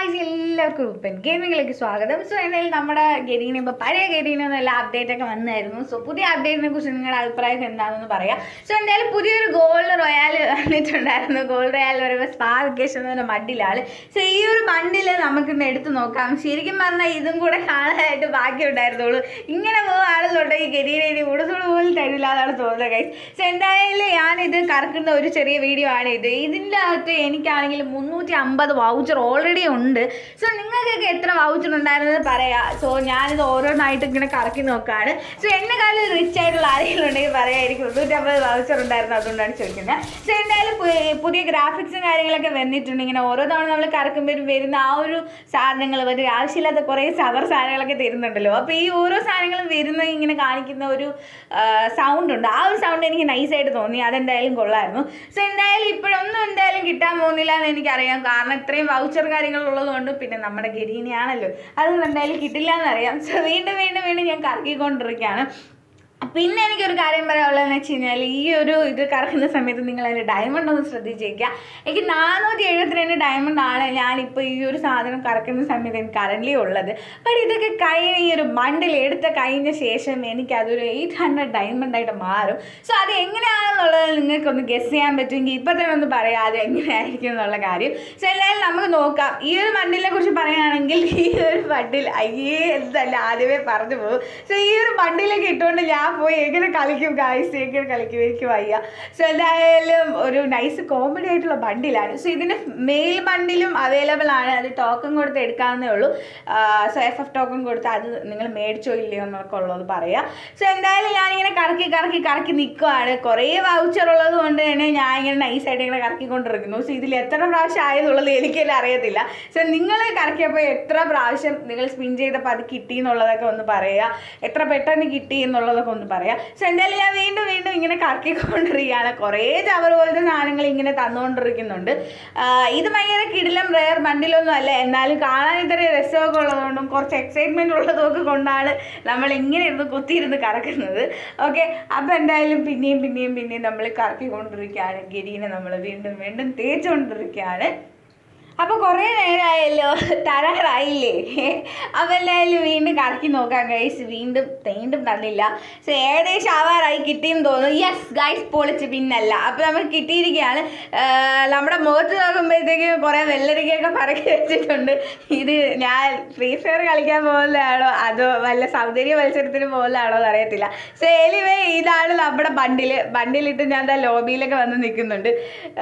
guys എല്ലാവർക്കും ഉപ്പൻ ഗെയിമിങ്ങിലേക്ക് സ്വാഗതം so എന്തായാലും നമ്മുടെ ഗെരീന ഇപ്പോൾ പഴയ ഗെരീനെന്നല്ല അപ്ഡേറ്റ് ഒക്കെ വന്നായിരുന്നു സോ പുതിയ അപ്ഡേറ്റിനെ കുറിച്ച് നിങ്ങളുടെ അഭിപ്രായം എന്താണെന്ന് പറയാം സോ എന്തായാലും പുതിയൊരു ഗോൾഡ് റോയാൽ വന്നിട്ടുണ്ടായിരുന്നു ഗോൾഡ് റോയാൽ പറയുമ്പോൾ സ്പാ വെക്കേഷൻ എന്ന് പറഞ്ഞ മഡിലാണ് സോ ഈ ഒരു മണ്ടിൽ നമുക്കിന്ന് എടുത്ത് നോക്കാം ശരിക്കും പറഞ്ഞാൽ ഇതും കൂടെ കാണാനായിട്ട് ബാക്കി ഉണ്ടായിരുന്നുള്ളൂ ഇങ്ങനെ പോകുകയാണെന്നുണ്ടെങ്കിൽ ഗെരീനെ ഇനി ഉടുതുള്ളു പോലും തരില്ല എന്നാണ് തോന്നുന്നത് ഗൈസ് സോ എന്തായാലും ഞാനിത് കറക്കുന്ന ഒരു ചെറിയ വീഡിയോ ആണ് ഇത് ഇതിൻ്റെ അകത്ത് എനിക്കാണെങ്കിൽ മുന്നൂറ്റി അമ്പത് വൗച്ചർ ഓൾറെഡി ഉണ്ട് സോ നിങ്ങൾക്കൊക്കെ എത്ര വൗച്ചർ ഉണ്ടായിരുന്നത് പറയാം സോ ഞാനിത് ഓരോന്നായിട്ട് ഇങ്ങനെ കറക്കി നോക്കുകയാണ് സോ എന്നെ കാലം റിച്ച് ആയിട്ടുള്ള ആരെങ്കിലും ഉണ്ടെങ്കിൽ പറയാം എനിക്ക് മുന്നൂറ്റി അമ്പത് വൗച്ചർ ഉണ്ടായിരുന്നു അതുകൊണ്ടാണ് ചോദിക്കുന്നത് സോ എന്തായാലും പു- പുതിയ ഗ്രാഫിക്സും കാര്യങ്ങളൊക്കെ വന്നിട്ടുണ്ട് ഇങ്ങനെ ഓരോ തവണ നമ്മൾ കറക്കുമ്പോഴും വരുന്ന ആ ഒരു സാധനങ്ങൾ ഒരു ആവശ്യമില്ലാത്ത കുറേ സവർ സാധനങ്ങളൊക്കെ തരുന്നുണ്ടല്ലോ അപ്പോൾ ഈ ഓരോ സാധനങ്ങളും വരുന്ന ഇങ്ങനെ കാണിക്കുന്ന ഒരു സൗണ്ട് ഉണ്ട് ആ ഒരു സൗണ്ട് എനിക്ക് നൈസായിട്ട് തോന്നി അതെന്തായാലും കൊള്ളായിരുന്നു സോ എന്തായാലും ഇപ്പോഴൊന്നും എന്തായാലും കിട്ടാൻ പോകുന്നില്ല എന്ന് എനിക്കറിയാം കാരണം ഇത്രയും വൗച്ചർ കാര്യങ്ങൾ ഉള്ളതുകൊണ്ട് പിന്നെ നമ്മുടെ ഗരീനെയാണല്ലോ അതൊന്നും എന്തായാലും കിട്ടില്ല എന്നറിയാം സോ വീണ്ടും വീണ്ടും വീണ്ടും ഞാൻ കറക്കിക്കൊണ്ടിരിക്കുകയാണ് പിന്നെ എനിക്കൊരു കാര്യം പറയാനുള്ളതെന്ന് വെച്ച് കഴിഞ്ഞാൽ ഈ ഒരു ഇത് കറക്കുന്ന സമയത്ത് നിങ്ങൾ അതിൻ്റെ ഡയമണ്ട് ഒന്ന് ശ്രദ്ധിച്ചേക്കുക എനിക്ക് നാനൂറ്റി എഴുപത്തിരണ്ട് ഡയമണ്ട് ആണ് ഞാനിപ്പോൾ ഈ ഒരു സാധനം കറക്കുന്ന സമയത്ത് എനിക്ക് കറൻ്റ് ഉള്ളത് ബട്ട് ഇതൊക്കെ കഴിഞ്ഞ ഈ ഒരു മണ്ടിൽ എടുത്ത കഴിഞ്ഞ ശേഷം എനിക്ക് അതൊരു എയ്റ്റ് ഹൺഡ്രഡ് ഡയമണ്ട് ആയിട്ട് മാറും സോ അത് എങ്ങനെയാണെന്നുള്ളത് നിങ്ങൾക്കൊന്ന് ഗസ് ചെയ്യാൻ പറ്റുമെങ്കിൽ ഇപ്പം തന്നെ ഒന്ന് പറയാം അത് എങ്ങനെയായിരിക്കും എന്നുള്ള കാര്യം സോ എന്തായാലും നമുക്ക് നോക്കാം ഈ ഒരു മണ്ടിലെ കുറിച്ച് പറയുകയാണെങ്കിൽ ഈ ഒരു മണ്ടിൽ അയ്യേ എന്തല്ല ആദ്യമേ പറഞ്ഞു പോകും സോ ഈ ഒരു മണ്ടിലൊക്കെ ഇട്ടുകൊണ്ട് ഞാൻ പോയി എങ്ങനെ കളിക്കും ഗായ്സ് എങ്ങനെ കളിക്കും എനിക്ക് വയ്യ സോ എന്തായാലും ഒരു നൈസ് കോമഡി ആയിട്ടുള്ള ബണ്ടിലാണ് സോ ഇതിന് മെയിൽ ബണ്ടിലും അവൈലബിൾ ആണ് അത് ടോക്കൺ കൊടുത്ത് എടുക്കാവുന്നേ ഉള്ളൂ സോ എഫ് എഫ് ടോക്കൺ കൊടുത്ത് അത് നിങ്ങൾ മേടിച്ചോ ഇല്ലയോ എന്നൊക്കെ ഉള്ളത് പറയാം സോ എന്തായാലും ഞാനിങ്ങനെ കറക്കി കറക്കി കറക്കി നിൽക്കുവാണ് കുറേ വൗച്ചർ ഉള്ളത് കൊണ്ട് തന്നെ ഞാൻ ഇങ്ങനെ നൈസായിട്ട് ഇങ്ങനെ കറക്കിക്കൊണ്ടിരിക്കുന്നു സോ ഇതിൽ എത്ര പ്രാവശ്യം ആയെന്നുള്ളത് എനിക്കെല്ലാം അറിയത്തില്ല സോ നിങ്ങൾ കറക്കിയപ്പോൾ എത്ര പ്രാവശ്യം നിങ്ങൾ സ്പിൻ ചെയ്തപ്പോൾ അത് കിട്ടി എന്നുള്ളതൊക്കെ ഒന്ന് പറയുക എത്ര പെട്ടെന്ന് കിട്ടി എന്നുള്ളതൊക്കെ ഒന്ന് പറയാം സോ എന്തായാലും ഞാൻ വീണ്ടും വീണ്ടും ഇങ്ങനെ കറക്കിക്കൊണ്ടിരിക്കുകയാണ് കുറേ ചവർ പോലത്തെ സാധനങ്ങൾ ഇങ്ങനെ തന്നുകൊണ്ടിരിക്കുന്നുണ്ട് ആ, ഇത് ഭയങ്കര കിടിലം റെയർ ബണ്ടിലൊന്നും അല്ല എന്നാലും കാണാൻ ഇത്ര രസമൊക്കെ ഉള്ളതുകൊണ്ടും കുറച്ച് എക്സൈറ്റ്മെൻറ്റ് ഉള്ളതൊക്കെ കൊണ്ടാണ് നമ്മൾ ഇങ്ങനെ ഇരുന്ന് കുത്തിയിരുന്ന് കറക്കുന്നത് ഓക്കെ അപ്പോൾ എന്തായാലും പിന്നെയും പിന്നെയും പിന്നെയും നമ്മൾ കറക്കിക്കൊണ്ടിരിക്കുകയാണ് ഗിരീനെ നമ്മൾ വീണ്ടും വീണ്ടും തേച്ചുകൊണ്ടിരിക്കുകയാണ് അപ്പോൾ കുറേ നേരമായല്ലോ തരാറായില്ലേ അപ്പോൾ എന്തായാലും വീണ്ടും കറക്കി നോക്കാം ഗൈസ് വീണ്ടും വീണ്ടും തന്നില്ല സോ ഏകദേശം ആവാറായി കിട്ടിയെന്ന് തോന്നുന്നു യെസ് ഗൈസ് പൊളിച്ച് പിന്നല്ല അപ്പോൾ നമുക്ക് കിട്ടിയിരിക്കുകയാണ് ആഹ് നമ്മുടെ മുഖത്ത് നോക്കുമ്പോഴത്തേക്കും കുറേ വെള്ളരിക്കയൊക്കെ പറക്കി വെച്ചിട്ടുണ്ട് ഇത് ഞാൻ ഫ്രീ ഫയർ കളിക്കാൻ പോകുന്നതാണോ അതോ വല്ല സൗന്ദര്യ മത്സരത്തിന് പോകുന്നതാണോ എന്ന് അറിയത്തില്ല സോ എനിവേ ഇതാണ് നമ്മുടെ ബണ്ടിൽ ബണ്ടിലിട്ട് ഞാൻ എന്താ ലോബിയിലൊക്കെ വന്ന് നിൽക്കുന്നുണ്ട്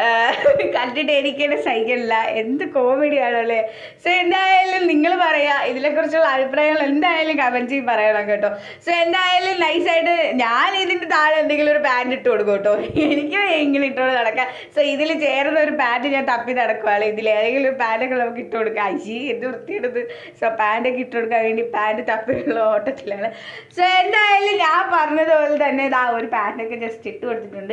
ആഹ് കണ്ടിട്ട് എനിക്ക് തന്നെ സഹിക്കണില്ല എന്ത് കോമഡിയാണോ അല്ലേ സോ എന്തായാലും നിങ്ങൾ പറയാ ഇതിനെക്കുറിച്ചുള്ള അഭിപ്രായങ്ങൾ എന്തായാലും കമൻറ്റ് ചെയ്ത് പറയണം കേട്ടോ സോ എന്തായാലും നൈസായിട്ട് ഞാൻ ഇതിൻ്റെ താഴെ എന്തെങ്കിലും ഒരു പാൻറ് ഇട്ട് കൊടുക്കും കേട്ടോ എനിക്ക് എങ്ങനെ ഇട്ടോട് നടക്കാം സോ ഇതിൽ ചേർന്ന ഒരു പാൻറ് ഞാൻ തപ്പി നടക്കുവാണ് ഇതിൽ ഏതെങ്കിലും ഒരു പാൻറ്റൊക്കെ നമുക്ക് ഇട്ട് കൊടുക്കാം അയ്യേ എന്ത് വൃത്തിയെടുത്ത് സോ പാൻറ്റൊക്കെ ഇട്ട് കൊടുക്കാൻ വേണ്ടി പാൻറ് തപ്പിയുള്ള ഓട്ടത്തിലാണ് സോ എന്തായാലും ഞാൻ പറഞ്ഞതുപോലെ തന്നെ ഇതാ ഒരു പാൻറ്റൊക്കെ ജസ്റ്റ് ഇട്ട് കൊടുത്തിട്ടുണ്ട്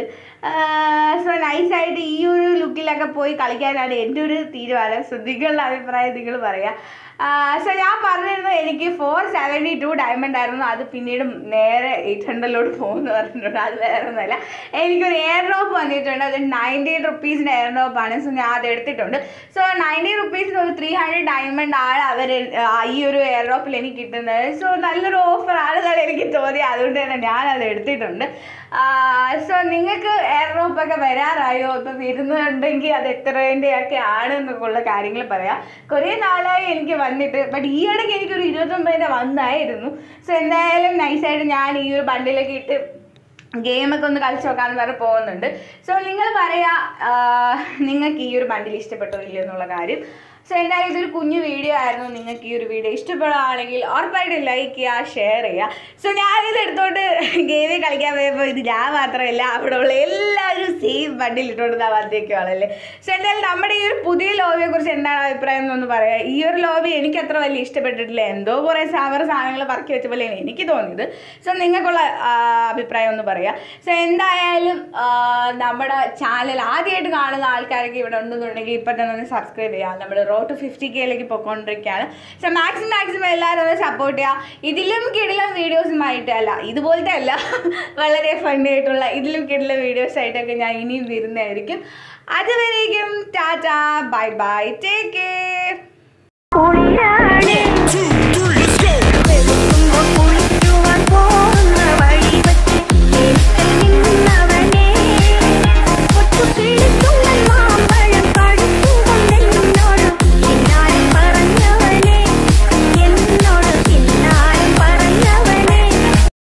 സോ നൈസായിട്ട് ഈ ഒരു ലുക്കിലൊക്കെ പോയി കളിക്കാനാണ് എൻ്റെ ഒരു തീരുമാനം സോ നിങ്ങളുടെ അഭിപ്രായം നിങ്ങൾ പറയാം സോ ഞാൻ പറഞ്ഞിരുന്നു എനിക്ക് ഫോർ സെവൻറ്റി ടു ഡയമണ്ട് ആയിരുന്നു അത് പിന്നീട് നേരെ എയ്റ്റ് ഹൺഡ്രഡിലോട്ട് പോകുമെന്ന് പറഞ്ഞിട്ടുണ്ട് അത് വേറെ ഒന്നുമല്ല എനിക്കൊരു എയർ ഡ്രോപ്പ് വന്നിട്ടുണ്ട് അത് നയൻറ്റീൻ റുപ്പീസിൻ്റെ എയർ ഡ്രോപ്പ് ആണ് സോ ഞാൻ അത് എടുത്തിട്ടുണ്ട് സോ നയൻറ്റീൻ റുപ്പീസിന് ഒരു ത്രീ ഹൺഡ്രഡ് ഡയമണ്ട് ആണ് അവർ ഈ ഒരു എയർ ഡ്രോപ്പിൽ എനിക്ക് കിട്ടുന്നത് സോ നല്ലൊരു ഓഫർ ആണെന്നാണ് എനിക്ക് തോന്നി അതുകൊണ്ട് തന്നെ ഞാൻ അത് എടുത്തിട്ടുണ്ട് സോ നിങ്ങൾക്ക് എയർ ഡ്രോപ്പ് ഒക്കെ വരാറായോ ഇപ്പം വരുന്നുണ്ടെങ്കിൽ അത് എത്രേൻ്റെ ഒക്കെ ആണ് എന്നൊക്കെയുള്ള കാര്യങ്ങൾ പറയാം കുറേ നാളായി എനിക്ക് വന്നിട്ട് ബട്ട് ഈ ഇടയ്ക്ക് എനിക്കൊരു ഇരുപത്തൊമ്പതിൻ്റെ വന്നായിരുന്നു സോ എന്തായാലും നൈസായിട്ട് ഞാൻ ഈ ഒരു ബണ്ടിലൊക്കെ ഇട്ട് ഗെയിമൊക്കെ ഒന്ന് കളിച്ച് നോക്കാമെന്ന് പറഞ്ഞ് പോകുന്നുണ്ട് സോ നിങ്ങൾ പറയാ നിങ്ങൾക്ക് ഈ ഒരു ബണ്ടിൽ ഇഷ്ടപ്പെട്ടോ ഇല്ലയോ എന്നുള്ള കാര്യം സോ എന്തായാലും ഇതൊരു കുഞ്ഞു വീഡിയോ ആയിരുന്നു നിങ്ങൾക്ക് ഈ ഒരു വീഡിയോ ഇഷ്ടപ്പെടുകയാണെങ്കിൽ ഉറപ്പായിട്ടും ലൈക്ക് ചെയ്യുക ഷെയർ ചെയ്യുക സോ ഞാനിത് എടുത്തോണ്ട് ഗെയിമിൽ കളിക്കാൻ പോയപ്പോൾ ഇത് ഞാൻ മാത്രമല്ല അവിടെ ഉള്ള എല്ലാവരും സെയിം ബണ്ടിൽ ഇട്ടുകൊണ്ട് ഇതാ വന്നേക്കുവാണല്ലേ സോ എന്തായാലും നമ്മുടെ ഈ ഒരു പുതിയ ലോബിയെ കുറിച്ച് എന്താണ് അഭിപ്രായം എന്നൊന്ന് പറയാം ഈ ഒരു ലോബി എനിക്ക് അത്ര വലിയ ഇഷ്ടപ്പെട്ടിട്ടില്ല എന്തോ കുറേ സാവർ സാധനങ്ങൾ പറക്കി വെച്ച പോലെയാണ് എനിക്ക് തോന്നിയത് സോ നിങ്ങൾക്കുള്ള ആ, അഭിപ്രായം ഒന്ന് പറയാം സോ എന്തായാലും ആ, നമ്മുടെ ചാനൽ ആദ്യമായിട്ട് കാണുന്ന ആൾക്കാരൊക്കെ ഇവിടെ ഉണ്ടെന്നുണ്ടെങ്കിൽ ഇപ്പം തന്നെ ഒന്ന് സബ്സ്ക്രൈബ് ചെയ്യാം നമ്മൾ റോഡ് ടു ഫിഫ്റ്റി കെയിലേക്ക് പോയിക്കൊണ്ടിരിക്കുകയാണ് സോ മാക്സിമം മാക്സിമം എല്ലാവരും ഒന്ന് സപ്പോർട്ട് ചെയ്യുക ഇതിലും കിടിലും വീഡിയോസുമായിട്ട് അല്ല ഇതുപോലത്തെ അല്ല വളരെ ഫണ്ണി ആയിട്ടുള്ള ഇതിലും കിടിലും വീഡിയോസ് ആയിട്ടൊക്കെ ഞാൻ ഇനിയും വരുന്നതായിരിക്കും അതുവരേക്കും tata bye bye take care